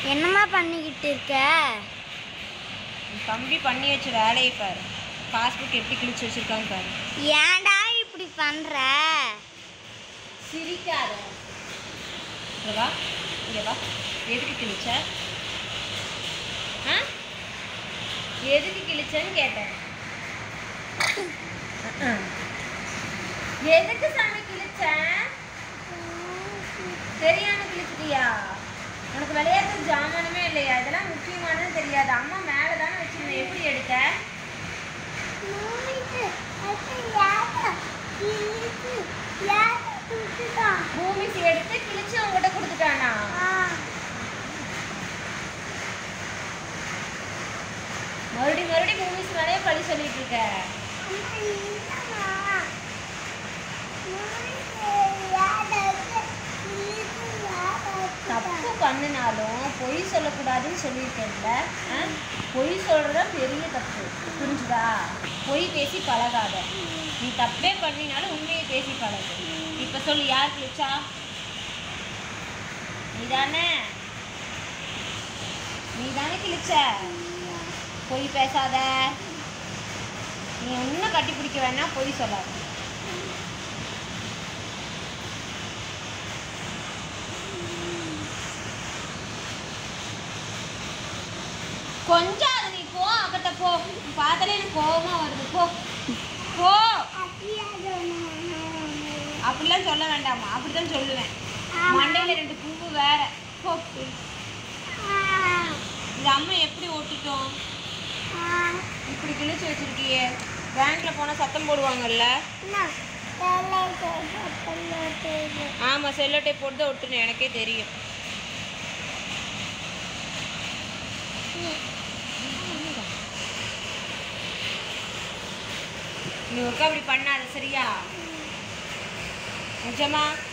என்னம்மா பண்ணிக்கிட்டு இருக்க உன் தம்பி பண்ணி வச்ச வேலையை பாரு பாஸ்புக் எப்படி கிழிச்சு வச்சிருக்கான்னு பாரு ஏன்டா இப்படி பண்ற சிரிக்காத இங்க வா இங்க வா எதுக்கு கிழிச்ச ஆ எதுக்கு கிழிச்சேன்னு கேட்டேன் அஹ். எதுக்கு சாமி கிழிச்ச தெரியாம கிழிச்சிட்டியா உனக்கு விளையாட்டு ஜாமானுமே இல்லையா இதெல்லாம் முக்கியமானது தெரியாது அம்மா மேலே தானே வச்சிருந்தேன் எப்படி எடுத்த பூமிஸ் எடுத்து கிழிச்சு உங்ககிட்ட கொடுத்துட்டானா மறுபடியும் மறுபடியும் பூமிஸ் மேலேயே பழி சொல்லிட்டு இருக்க தப்பு பண்ணினாலும் பொய் சொல்லக்கூடாதுன்னு சொல்லியிருக்கேன்ல ஆ? பொய் சொல்றத பெரிய தப்பு புரிஞ்சுதா பொய் பேசி பழகாத நீ தப்பே பண்ணினாலும் உண்மையை பேசி பழகு இப்போ சொல்லு யார் கிழிச்சா நீதானே நீதானே கிழிச்ச பொய் பேசாத நீ இன்னும் கட்டி பிடிக்க வேணா பொய் சொல்லாத கொஞ்சம் அது நீ போ அக்கட்ட போ பார்த்தாலே எனக்கு கோவமா வருது போ போ அப்படிலாம் சொல்ல வேண்டாமா அப்படிதான் சொல்லுவேன் மண்டையில ரெண்டு பூவு வேற போ இந்த அம்மா எப்படி ஓட்டிட்டோம் இப்படி கிழிச்சு வச்சிருக்கியே பேங்க்ல போனா சத்தம் போடுவாங்கல்ல ஆமா செல்லோ டேப் போட்டு தான் ஒட்டணும் எனக்கே தெரியும் நீ ஒருக்கா அப்படி பண்ணாத சரியா நிஜமா